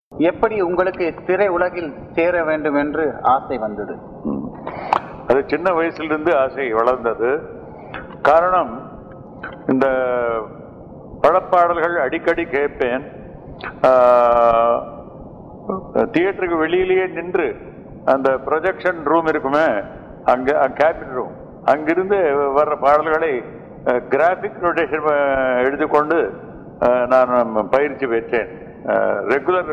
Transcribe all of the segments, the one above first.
எப்படி உங்களுக்கு திரை உலகில் சேர வேண்டும் என்று ஆசை வந்தது ம். அது சின்ன வயசுலேருந்து ஆசை வளர்ந்தது காரணம் இந்த பழப்பாடல்கள் அடிக்கடி கேட்பேன் ஆஹ், தியேட்டருக்கு வெளியிலேயே நின்று அந்த ப்ரொஜெக்ஷன் ரூம் இருக்குமே அங்க கேபின் ரூம் அங்கிருந்து வர்ற பாடல்களை கிராஃபிக் நோட்டேஷன் எடுத்துக்கொண்டு அஹ், நான் பயிற்சி பெற்றேன் ரெகுலர்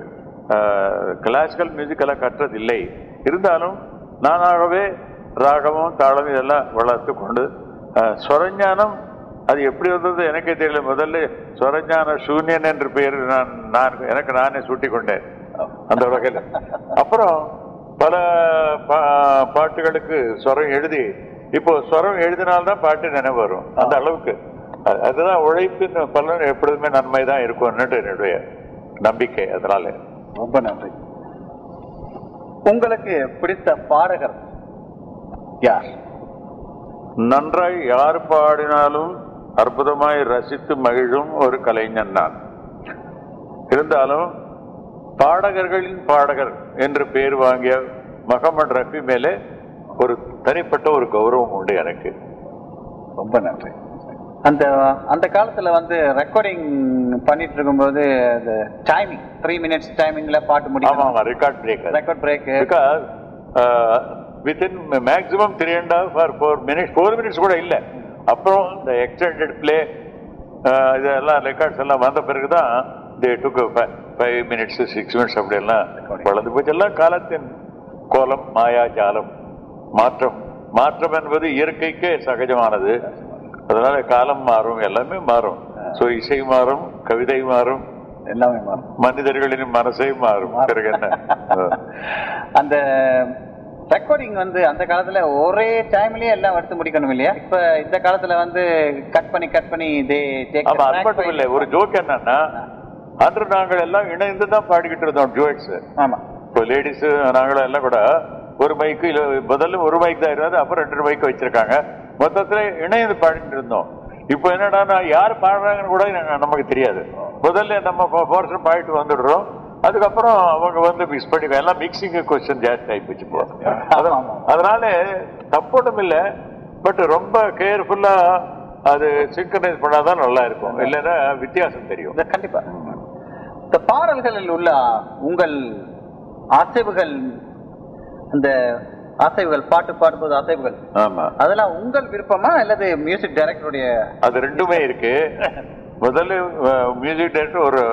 கிளாசிக்கல் மியூசிக் எல்லாம் கற்றதில்லை இருந்தாலும் நானாகவே ராகமும் தாளம் இதெல்லாம் வளர்த்து கொண்டு அஹ், ஸ்வரஞானம் அது எப்படி வந்தது எனக்கே தெரியல முதல்ல ஸ்வரஞான சூன்யன் என்று பெயர் நான் நான் எனக்கு நானே சூட்டிக் கொண்டேன் அந்த வகையில் அப்புறம் பல பா- பாட்டுகளுக்கு ஸ்வரம் எழுதி இப்போ ஸ்வரம் எழுதினால்தான் பாட்டு நினைவு வரும் அந்த அளவுக்கு அ- அதுதான் உழைப்பின் பலன் எப்பொழுதுமே நன்மை தான் இருக்கும்னுட்டு என்னுடைய நம்பிக்கை அதனால ரொம்ப நன்றி உங்களுக்கு பிடித்த பாடகர் யார் நன்றாய் யார் பாடினாலும் அற்புதமாய் ரசித்து மகிழும் ஒரு கலைஞன் நான் இருந்தாலும் பாடகர்களின் பாடகர் என்று பேர் வாங்கிய முகமது ரஃபி மேலே ஒரு தனிப்பட்ட ஒரு கௌரவம் உண்டு எனக்கு ரொம்ப நன்றி அந்த அந்த காலத்துல வந்து ரெக்கார்டிங் பண்ணிட்டு இருக்கும்போது அந்த டைமிங் த்ரீ மினிட்ஸ் டைமிங்ல பாட்டு ஆமா முடியும் ஆமா record break record break because within maximum three and half or four minutes four minutes கூட இல்லை அப்புறம் இந்த எக்ஸ்டெண்டட் பிளே இதெல்லாம் ரெக்கார்ட்ஸ் எல்லாம் வந்த பிறகு தான் they took five minutes six minutes அப்படியெல்லாம் வளர்ந்து போச்சு எல்லாம் காலத்தின் கோலம் மாயா ஜாலம் மாற்றம் மாற்றம் என்பது இயற்கைக்கே சகஜமானது அதனால காலம் மாறும் எல்லாமே மாறும் ஸோ இசை மாறும் கவிதை மாறும் எல்லாமே மாறும் மனிதர்களின் மனசை மாறும் பிறகு என்ன அஹ். அந்த ரெக்கார்டிங் வந்து அந்த காலத்துல ஒரே டைம்லயே எல்லாம் எடுத்து முடிக்கணும் இல்லையா இப்ப இந்த காலத்துல வந்து கட் பண்ணி கட் பண்ணி தே ஆமா அது மட்டும் இல்லை ஒரு ஜோக் என்னன்னா அன்று நாங்கள் எல்லாம் இணைந்து தான் பாடிக்கிட்டு இருந்தோம் ஜோக்ஸ் ஆமா இப்போ லேடிஸ் நாங்களும் எல்லாம் கூட ஒரு மைக்கு இல்ல முதல்ல ஒரு மைக் தான் இருந்தது அப்புறம் ரெண்டு மைக் வச்சிருக்காங்க மொத்தத்துல இணைந்து பாடிட்டு இருந்தோம் இப்போ என்னடா யார் பாடுறாங்கன்னு கூட நாங்க- நமக்கு தெரியாது முதல்ல நம்ம போர்ஷன் பாடிட்டு வந்துடுறோம் அதுக்கப்புறம் அவங்க வந்து மிக்ஸ் பண்ணி எல்லாம் மிக்சிங் கொஸ்டின் ஜாஸ்தி ஆகி போச்சு இப்போ அத- அதனால தப்பொன்றும் இல்லை பட் ரொம்ப கேர்ஃபுல்லா அது சிங்கனைஸ் பண்ணாதான் நல்லா இருக்கும் இல்லைன்னா வித்தியாசம் தெரியும் இந்த கண்டிப்பா இந்த பாடல்களில் உள்ள உங்கள் அசைவுகள் அந்த அசைவுகள் பாட்டு பாடும்போது அசைவுகள் ஆமா அதெல்லாம் உங்கள் விருப்பமா அல்லது மியூசிக் டைரக்டருடைய அது ரெண்டுமே இருக்கு முதல்ல மியூசிக் டைரக்டர் ஒரு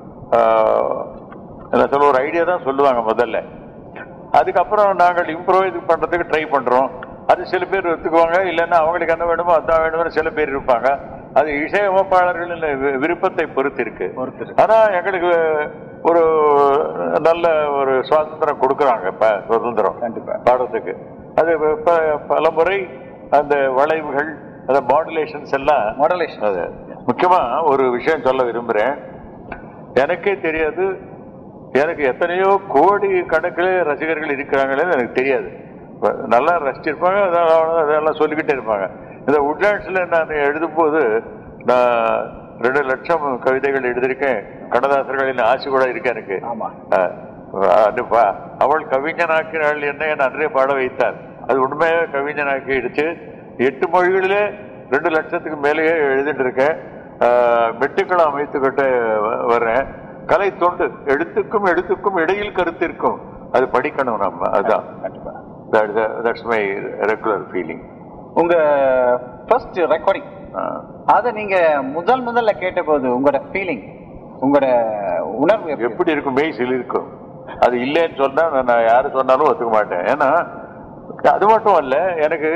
அஹ், என்ன சொல்ல ஒரு ஐடியா தான் சொல்லுவாங்க முதல்ல அதுக்கப்புறம் நாங்கள் இம்ப்ரோவைஸ் பண்றதுக்கு ட்ரை பண்றோம் அது சில பேர் ஒத்துக்குவாங்க இல்லைன்னா அவங்களுக்கு என்ன வேணுமோ அதான் வேணும்னு சில பேர் இருப்பாங்க அது இசையமைப்பாளர்களின் வி- விருப்பத்தை பொறுத்து இருக்கு பொறுத்து இருக்கு. ஆனா எங்களுக்கு ஒரு நல்ல ஒரு சுதந்திரம் கொடுக்குறாங்க இப்ப சுதந்திரம் கண்டிப்பா. பாடத்துக்கு அது ப- பல முறை அந்த வளைவுகள் அந்த மாடுலேஷன்ஸ் எல்லாம் மாடலேஷன் அது முக்கியமா ஒரு விஷயம் சொல்ல விரும்புறேன் எனக்கே தெரியாது எனக்கு எத்தனையோ கோடி கணக்கில் ரசிகர்கள் இருக்கிறாங்களேன்னு எனக்கு தெரியாது வ- நல்லா ரசிச்சிருப்பாங்க அதெல்லாம் அதெல்லாம் சொல்லிக்கிட்டே இருப்பாங்க இந்த உட்லாண்ட்ஸில் நான் எழுதும்போது நான் ரெண்டு லட்சம் கவிதைகள் எழுதியிருக்கேன் கண்ணதாசர்களின் ஆசை கூட இருக்கு எனக்கு ஆமா அஹ், அது பா- அவள் கவிஞனாக்கினாள் என்ன என் அன்றே பாட வைத்தார் அது உண்மையாக கவிஞனாக்கி எடுத்து எட்டு மொழிகளிலே ரெண்டு லட்சத்துக்கு மேலேயே எழுதிட்டு இருக்கேன் அஹ், மெட்டுக்களை அமைத்துக்கிட்டு வ- வர்றேன் கலை தொண்டு எழுத்துக்கும் எழுத்துக்கும் இடையில் கருத்து இருக்கும் அது படிக்கணும் நம்ம அதுதான் கண்டிப்பா தட்ஸ் மை ரெகுலர் ஃபீலிங் உங்க ஃபர்ஸ்ட் ரெக்கார்டிங் அத நீங்க முதல் முதல்ல கேட்டபோது உங்களோட ஃபீலிங் உங்களோட உணர்வு எப்படி? எப்படி இருக்கும் மெய் சிலிருக்கும் அது இல்லைன்னு சொன்னா நான் நான் யாரு சொன்னாலும் ஒத்துக்க மாட்டேன் ஏன்னா அது மட்டும் அல்ல எனக்கு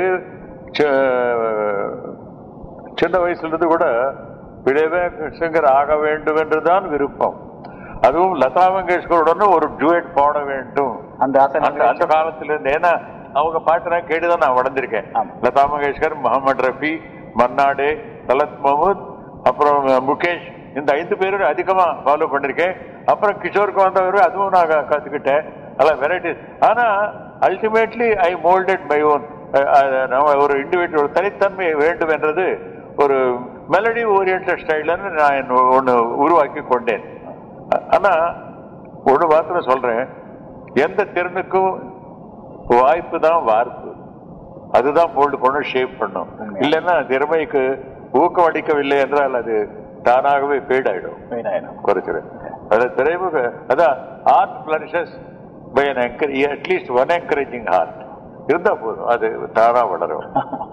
சி- சின்ன வயசுல இருந்து கூட விடவே சிங்கர் ஆக வேண்டும் என்றுதான் விருப்பம் அதுவும் லதா மங்கேஷ்கருடன் ஒரு டுவேட் பாட வேண்டும் அந்த ஆசை அந்த அந்த காலத்துல இருந்து ஏன்னா அவங்க பாட்டு நான் கேட்டுதான் நான் வளர்ந்திருக்கேன் ஆமா. லதா மங்கேஷ்கர் முகமது ரஃபி மன்னாடே தலத் மஹமூத் அப்புறம் முகேஷ் இந்த ஐந்து பேரும் அதிகமா ஃபாலோ பண்ணிருக்கேன் அப்புறம் கிஷோருக்கு வந்தவர் அதுவும் நான் க- கத்துக்கிட்டேன் அதெல்லாம் வெரைட்டிஸ் ஆனா ultimately I moulded by own ஒரு இண்டிவிஜுவல் தனித்தன்மை வேண்டும் என்றது ஒரு மெலடி ஓரியன்ட் ஸ்டைலன்னு நான் ஒன்று உருவாக்கி கொண்டேன் ஆனா ஒரு மாத்திரம் சொல்றேன் எந்த திறனுக்கும் வாய்ப்பு தான் வார்ப்பு அதுதான் போல்டு பண்ணும் ஷேப் பண்ணும் உண்மையா. இல்லைன்னா திறமைக்கு ஊக்கம் அளிக்கவில்லை என்றால் அது தானாகவே ஃபேட் ஆயிடும் Fade ஆயிடும். குறைச்சிடும் அது திரைமுக அதான் art flourishes by an encourage at least one encouraging heart இருந்தா போதும் அது தானா வளரும்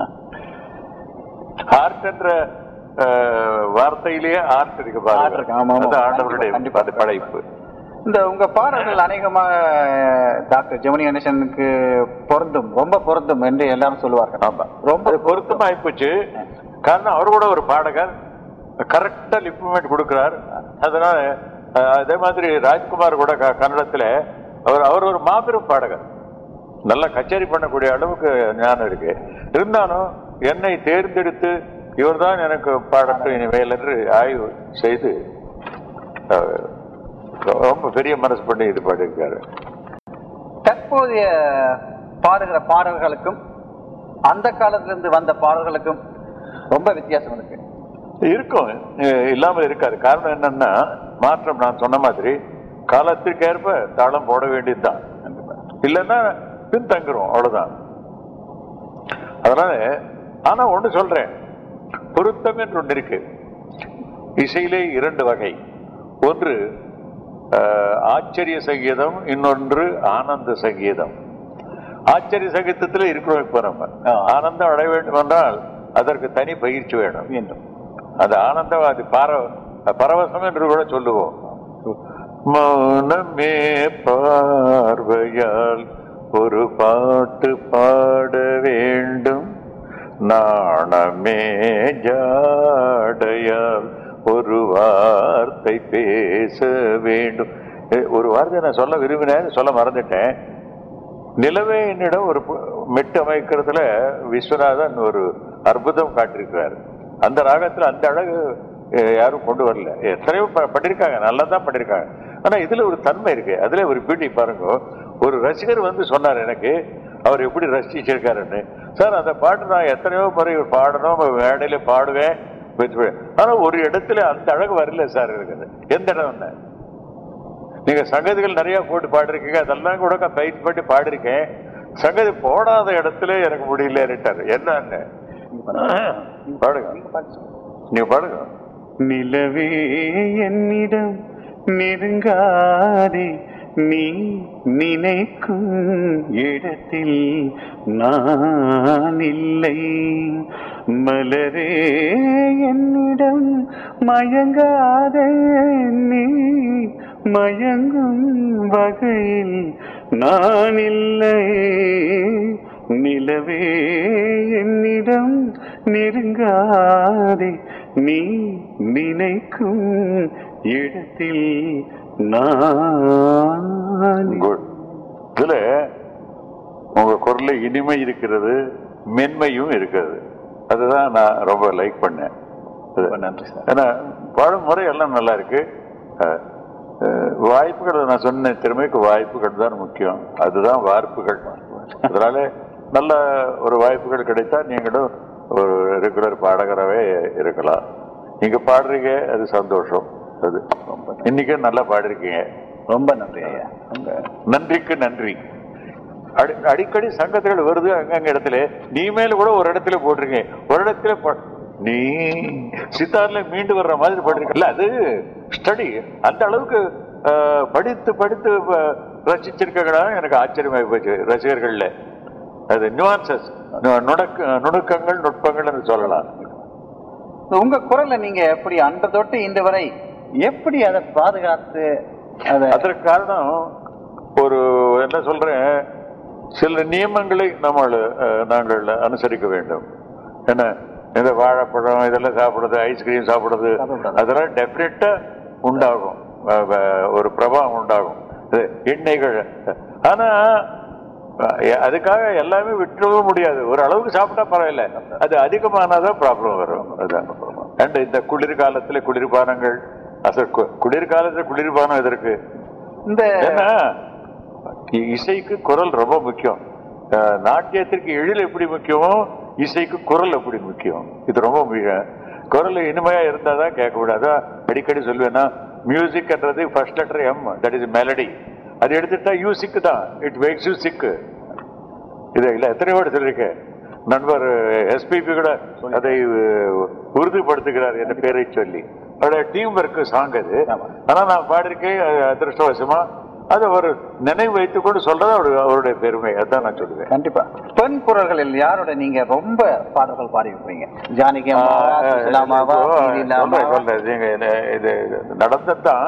ஹார்ட் என்ற அஹ், வார்த்தையிலேயே ஆர்ட் இருக்கு Art இருக்கு, ஆமா, பாருங்க ஆமா. அது ஆண்டவருடைய கண்டிப்பா. அது படைப்பு இந்த உங்க பாடல்கள் அநேகமாக டாக்டர் ஜெமினி கணேசனுக்கு பொருந்தும் ரொம்ப பொருந்தும் என்று எல்லாரும் சொல்லுவார்கள் ஆமா ரொம்ப அது பொருத்தமா ஆயிப்போச்சு காரணம் அவர் கூட ஒரு பாடகர் கரெக்டா லிப்மெண்ட் கொடுக்கிறார் அதனால அஹ், அதே மாதிரி ராஜ்குமார் கூட க- கன்னடத்துல அவர் அவர் ஒரு மாபெரும் பாடகர் நல்லா கச்சேரி பண்ணக்கூடிய அளவுக்கு ஞானம் இருக்கு இருந்தாலும் என்னை தேர்ந்தெடுத்து இவர்தான் எனக்கு பாடட்டும் இனிமேல் என்று ஆய்வு செய்து அஹ், ரொம்ப பெரிய மனசு பண்ணி இது பாடியிருக்காரு தற்போதைய பாடுகிற பாடல்களுக்கும் அந்த காலத்திலிருந்து வந்த பாடல்களுக்கும் ரொம்ப வித்தியாசம் இருக்கு இருக்கும் அஹ் இல்லாம இருக்காது காரணம் என்னன்னா மாற்றம் நான் சொன்ன மாதிரி காலத்திற்கேற்ப தாளம் போட வேண்டியதுதான் இல்லைன்னா பின்தங்குறோம் அவ்வளவுதான் அதனால ஆனா ஒண்ணு சொல்றேன் பொருத்தம் என்று ஒன்று இருக்கு இசையிலே இரண்டு வகை ஒன்று அஹ், ஆச்சரிய சங்கீதம் இன்னொன்று ஆனந்த சங்கீதம் ஆச்சரிய சங்கீதத்துல இருக்கிறோம் இப்ப நம்ம ஆ. ஆனந்தம் அடைய வேண்டும் என்றால் அதற்கு தனி பயிற்சி வேணும் வேண்டும் அது ஆனந்தம் அது பார பரவசம் என்று கூட சொல்லுவோம் மௌனமே பார்வையால் ஒரு பாட்டு பாட வேண்டும் நாணமே ஜாடையால் ஒரு வார்த்தை பேச வேண்டும் ஏ, ஒரு வார்த்தை நான் சொல்ல விரும்பினேன் சொல்ல மறந்துட்டேன் நிலவே என்னிடம் ஒரு பு- மெட்டு அமைக்கிறதுல விஸ்வநாதன் ஒரு அற்புதம் காட்டியிருக்கிறார் அந்த ராகத்துல அந்த அழகு அஹ், யாரும் கொண்டு வரல எத்தனையோ ப- பண்ணிருக்காங்க நல்லா தான் பண்ணிருக்காங்க ஆனா இதுல ஒரு தன்மை இருக்கு அதுல ஒரு பியூட்டி பாருங்க ஒரு ரசிகர் வந்து சொன்னார் எனக்கு அவர் எப்படி ரசிச்சிருக்காருன்னு சார் அந்த பாட்டு நான் எத்தனையோ முறை பாடணும் மேடையில பாடுவேன் வச்சுப்பேன். ஆனா ஒரு இடத்துல அந்த அழகு வரல சார் இருக்குது எந்த இடம் நீங்க சங்கதிகள் நிறைய போட்டு பாடிருக்கீங்க அதெல்லாம் கூட நான் பயிற்சி பண்ணி பாடிருக்கேன் சங்கதி போடாத இடத்துல எனக்கு முடியலன்னுட்டாரு என்னன்னு பாடுங்க நீங்க பாடுங்க நிலவே என்னிடம் நெருங்காதே நீ நினைக்கும் இடத்தில் நான் இல்லை மலரே என்னிடம் மயங்காதே நீ மயங்கும் வகையில் நான் இல்லை நிலவே என்னிடம் நெருங்காதே நீ நினைக்கும் இடத்தில் நான் குட் இதுல உங்க குரல்ல இனிமை இருக்கிறது மென்மையும் இருக்கிறது அதுதான் நான் ரொம்ப லைக் பண்ணேன் அது. ரொம்ப நன்றி சார் ஏன்னா பாடும் முறை எல்லாம் நல்லா இருக்கு அஹ், அஹ், வாய்ப்புகள் நான் சொன்ன திறமைக்கு வாய்ப்புகள் தான் முக்கியம் அதுதான் வார்ப்புகள் அதனால நல்ல ஒரு வாய்ப்புகள் கிடைத்தா நீங்களும் ஒரு ரெகுலர் பாடகராகவே இருக்கலாம் நீங்க பாடுறீங்க அது சந்தோஷம் அது இன்னைக்கு நல்லா பாடிருக்கீங்க ரொம்ப நன்றி ஐயா ரொம்ப நன்றிக்கு நன்றி அடி- அடிக்கடி சங்கத்துகள் வருது அங்கங்க இடத்துல நீ மேல கூட ஒரு இடத்துல போட்டிருக்கீங்க ஒரு இடத்துல பா- நீ சித்தார்ல மீண்டு வர்ற மாதிரி பாடிருக்கல அது ஸ்டடி அந்த அளவுக்கு அஹ், படித்து படித்து அஹ், ரசிச்சிருக்கீங்களா எனக்கு ஆச்சரியமாகி போச்சு ரசிகர்கள்ல அது நியூஆன்சஸ் நுணுக்க நுணுக்கங்கள் நுட்பங்கள் என்று சொல்லலாம் உங்க குரல்ல நீங்க எப்படி அன்று தொட்டு இன்று வரை எப்படி அதை பாதுகாத்து அதை அதற்கு காரணம் ஒரு என்ன சொல்றேன் சில நியமங்களை நம்ம அஹ், நாங்கள் அனுசரிக்க வேண்டும் என்ன இந்த வாழைப்பழம் இதெல்லாம் சாப்பிடுறது ஐஸ்கிரீம் சாப்பிடுறது சாப்பிடக்கூடாது. அதெல்லாம் டெஃபினட்டா உண்டாகும் அஹ், அஹ், ஒரு பிரபாவம் உண்டாகும் இது எண்ணெய்கள் ஆனா அஹ், அதுக்காக எல்லாமே விட்டுறவும் முடியாது ஒரு அளவுக்கு சாப்பிட்டா பரவாயில்ல அது அதிகமானாதான் ப்ராப்ளம் வரும் அதுதான் அண்ட் இந்த குளிர்காலத்துல குளிர்பானங்கள் அச கு- குளிர்காலத்துல குளிர்பானம் எதற்கு இந்த ஏன்னா இ- இசைக்கு குரல் ரொம்ப முக்கியம் அஹ், நாட்டியத்திற்கு எழில் எப்படி முக்கியமோ இசைக்கு குரல் எப்படி முக்கியம் இது ரொம்ப முக்கியம் குரல் இனிமையா இருந்தாதான் கேட்க முடியாது அடிக்கடி சொல்லுவேன்னா மியூசிக்ன்றது first letter M that is melody அது எடுத்துட்டா யூ சிக்கு தான் இட் மேக்ஸ் யூ சிக்கு இது இல்ல எத்தனை வாட்டி சொல்லியிருக்கேன் நண்பர் எஸ்பிபி கூட அதை அஹ், உறுதிப்படுத்துகிறார் என்ற பேரை சொல்லி அவருடைய டீம் ஒர்க் சாங் அது ஆமா. ஆனா நான் பாடிருக்கேன் அது அதிர்ஷ்டவசமா அதை ஒரு நினைவு வைத்துக் கொண்டு சொல்றது அவருடைய அவருடைய பெருமை அதான் நான் சொல்லுவேன் கண்டிப்பா பெண் குரல்களில் யாரோட நீங்க ரொம்ப பாடல்கள் பாடி இருப்பீங்க ஜானகி அம்மாவா, சுசிலாமாவா, சுசீலாமாவா? இது நடந்ததுதான்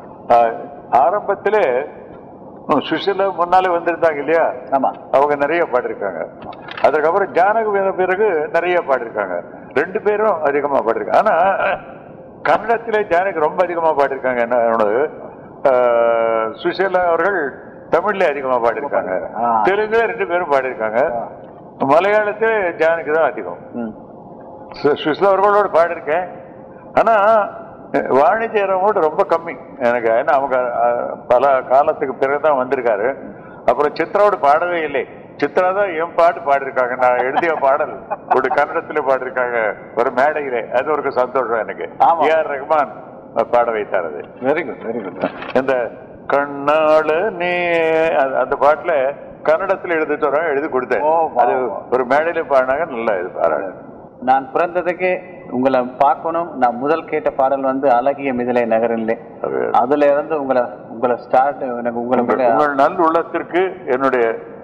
ஆரம்பத்திலே சுஷிலா முன்னாலே வந்திருந்தாங்க இல்லையா ஆமா அவங்க நிறைய பாடிருக்காங்க அதுக்கப்புறம் ஜானகி வந்த பிறகு நிறைய பாடிருக்காங்க ரெண்டு பேரும் அதிகமா பாடிருக்காங்க ஆனா கன்னடத்திலே ஜானகி ரொம்ப அதிகமா பாடிருக்காங்க என்ன என்னோடது ஆஹ், சுஷீலா அவர்கள் தமிழ்ல அதிகமா பாடிருக்காங்க ஆ. தெலுங்குல ரெண்டு பேரும் பாடிருக்காங்க மலையாளத்திலே ஜானகி தான் அதிகம் ம். சு- சுஷ்லா அவர்களோட பாடிருக்கேன் ஆனா அஹ், வாணி ஜெயராமோட ரொம்ப கம்மி எனக்கு ஏன்னா அவங்க அஹ், பல காலத்துக்கு பிறகுதான் வந்திருக்காரு அப்புறம் சித்ராவோட பாடவே இல்லை சித்ரா தான் என் பாட்டு பாடிருக்காங்க நான் எழுதிய பாடல் ஒரு கன்னடத்துல பாடிருக்காங்க ஒரு மேடையிலே அது ஒரு சந்தோஷம் எனக்கு ஆமா. ஏ ஆர் ரஹ்மான் பாட வைத்தார் அது வெரி குட் வெரி குட் இந்த கண்ணாள நீ அந்த- அந்த பாட்டுல கன்னடத்துல எழுதி சொல்றாங்க எழுதி கொடுத்தேன் ஓ, வா, அது வா. ஒரு மேடையில பாடினாங்க நல்லா இது பாராட்டு நான் பிறந்ததுக்கு உங்களை பார்க்கணும் நான் முதல் கேட்ட பாடல் வந்து அழகிய மிதிலை நகரிலே அது அதுல இருந்து உங்களை உங்களை ஸ்டார்ட் எனக்கு உங்களை உங்கள் மேல- உங்கள் நல் உள்ளத்திற்கு என்னுடைய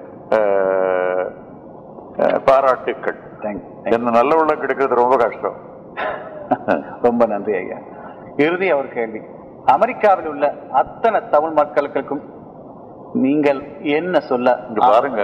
அஹ், அஹ், பாராட்டுக்கள் Thank you, thank என்ன நல்ல உள்ளம் கிடைக்கிறது ரொம்ப கஷ்டம் you. ரொம்ப நன்றி ஐயா இறுதி அவர் கேள்வி அமெரிக்காவில் உள்ள அத்தனை தமிழ் மக்களுக்கும் நீங்கள் என்ன சொல்ல இங்க பாருங்க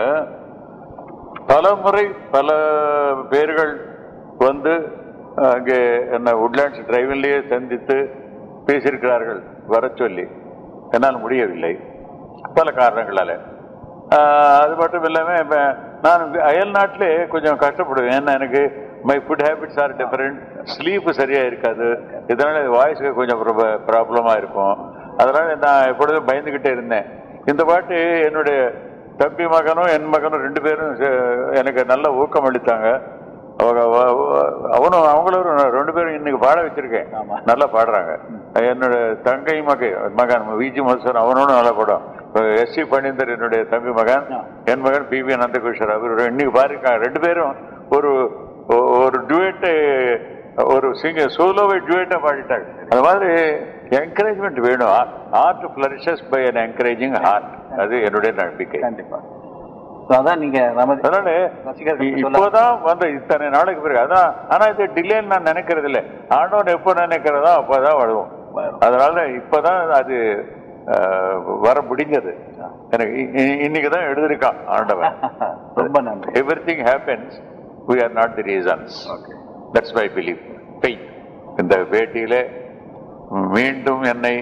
பல முறை பல பேர்கள் வந்து அங்கே என்ன உட்லாண்ட்ஸ் டிரைவின்லேயே சந்தித்து பேசியிருக்கிறார்கள் வர சொல்லி என்னால் முடியவில்லை பல காரணங்களால ஆஹ், அது மட்டும் இல்லாம இப்ப நான் அயல் நாட்டிலே கொஞ்சம் கஷ்டப்படுவேன் ஏன்னா எனக்கு my food habits are different sleep சரியா இருக்காது இதனால வாய்ஸுக்கு கொஞ்சம் ப்ராப்ளமா இருக்கும் அதனால நான் எப்பொழுதும் பயந்துகிட்டே இருந்தேன் இந்த பாட்டு என்னுடைய தம்பி மகனும் என் மகனும் ரெண்டு பேரும் சே- எனக்கு நல்ல ஊக்கம் அளித்தாங்க அவங்க வ- வ- அவனும் அவங்களும் ரெண்டு பேரும் இன்னைக்கு பாட வச்சிருக்கேன் ஆமா. நல்லா பாடுறாங்க என்னோட தங்கை மகன் மகன் விஜி மதுசன் அவனோட நல்லா பாடும் எஸ் சி பணிந்தர் என்னுடைய தம்பி மகன் ஆ. என் மகன் பி வி நந்தகிருஷ்ணர் அவர் இன்னைக்கு பாருக்காங்க ரெண்டு பேரும் ஒரு ஒ- ஒரு டுவேட்டு ஒரு சிங்க சோலோவை டுவேட்டா பாடிட்டாங்க அது மாதிரி என்கரேஜ்மெண்ட் வேணும் art flourishes by an encouraging heart அது என்னுடைய நம்பிக்கை கண்டிப்பா So, அதான் நீங்க ரமதி அதனால ரசிகர்களுக்கு சொல்ல இப்போதான் வந்து இத்தனை நாளைக்கு பிறகு அதான் ஆனா இது டிலேன்னு நான் நினைக்கிறது இல்லை ஆண்டவன் எப்போ நினைக்கிறதோ அப்பதான் வரும் அதனால இப்பதான் அது அஹ், வர முடிஞ்சது எனக்கு இ- இ- இன்னைக்கு தான் எழுதிருக்கான் ஆண்டவன் ரொம்ப நன்றி everything happens we are not the reasons that's my belief பெய் இந்த பேட்டியில மீண்டும் என்னை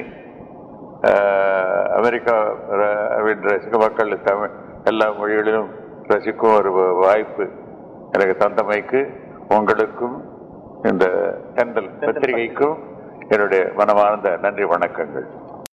அஹ், அமெரிக்கா ர- ரசிக மக்கள் தமிழ் எல்லா மொழிகளிலும் ரசிக்கும் ஒரு வாய்ப்பு எனக்கு தந்தமைக்கு உங்களுக்கும் இந்த தென்றல் பத்திரிகைக்கும் என்னுடைய மனமார்ந்த நன்றி வணக்கங்கள்